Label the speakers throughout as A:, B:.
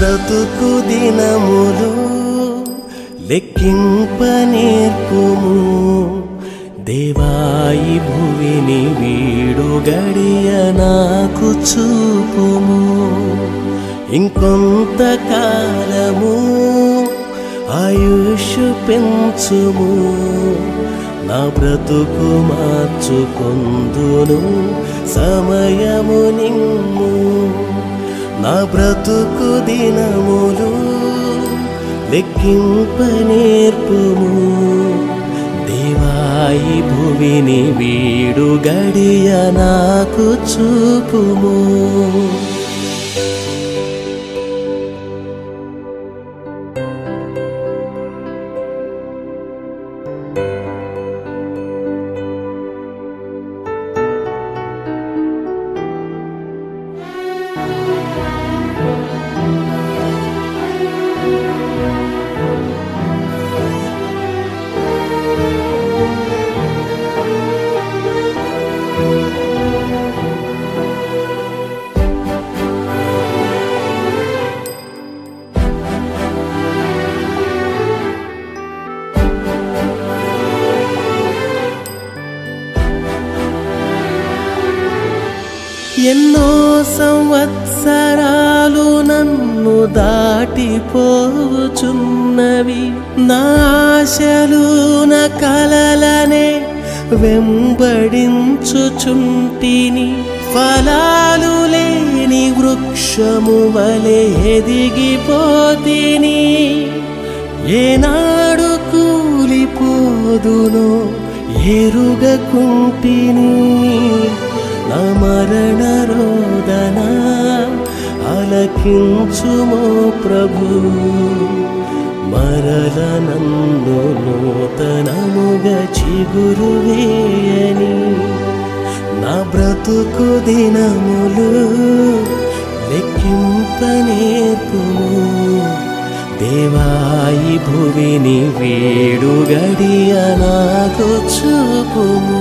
A: బ్రతుకు దినములు లెక్కింప నేర్పుము దేవాయి భువిని వీడు గడియ నాకు చూపుము ఇంకొంత కాలము ఆయుష్ పెంచుము నా బ్రతుకు మార్చుకొందును సమయము నిమ్ము నా బ్రతుకు దినములు లెక్కింప నేర్పుము దేవాయి భువిని వీడు గడియ నాకు చూపుము ఎన్నో సంవత్సరాలు నన్ను దాటిపోచున్నవి నా ఆశలు నా కలలనే వెంబడించుచుంటిని ఫలాలు లేని వృక్షము వలె ఎదిగిపోతిని ఏనాడు కూలిపోదునో ఎరుగకుంటిని నా మరణ రోదన అలకించుమో ప్రభు మరల నన్ను నూతనముగా చిగురు వేయని నా బ్రతుకు దినములు లెక్కింప నేర్పుము దేవాయి భువిని వీడు గడియ నాకు చూపుము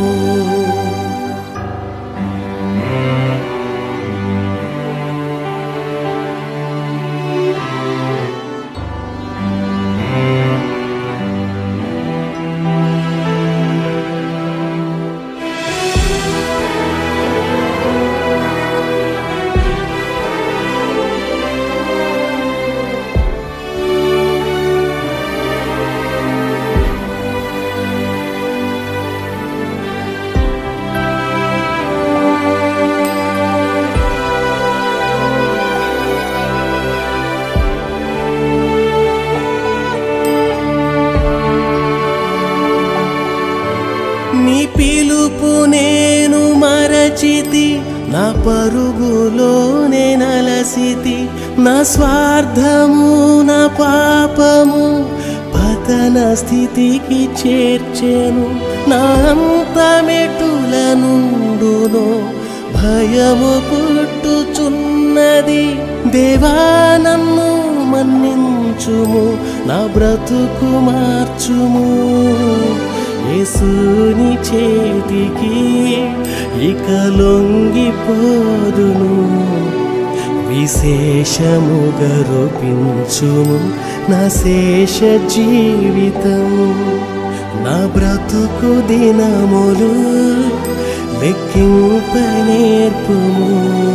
A: నీ పిలుపు నేను మరచితి నా పరుగులోనే నలసితి నా స్వార్థము నా పాపము పతన స్థితికి చేర్చెను నా అంతమెటుల నుండును భయము పుట్టుచున్నది దేవా నన్ను మన్నించుము నా బ్రతుకు మార్చుము యేసుని చేతికి ఇక లొంగిపోదును విశేషముగా రూపించుము నా శేష జీవితం నా బ్రతుకు దినములు లెక్కింప నేర్పుము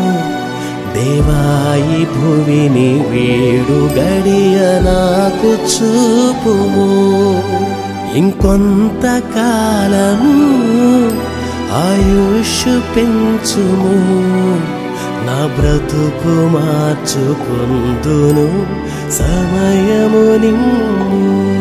A: దేవాయి భువిని వీడు గడియ నాకు చూపుము ఇంకొంత కాలము ఆయుష్ పెంచుము నా బ్రతుకు మార్చుకుందును సమయము నిమ్ము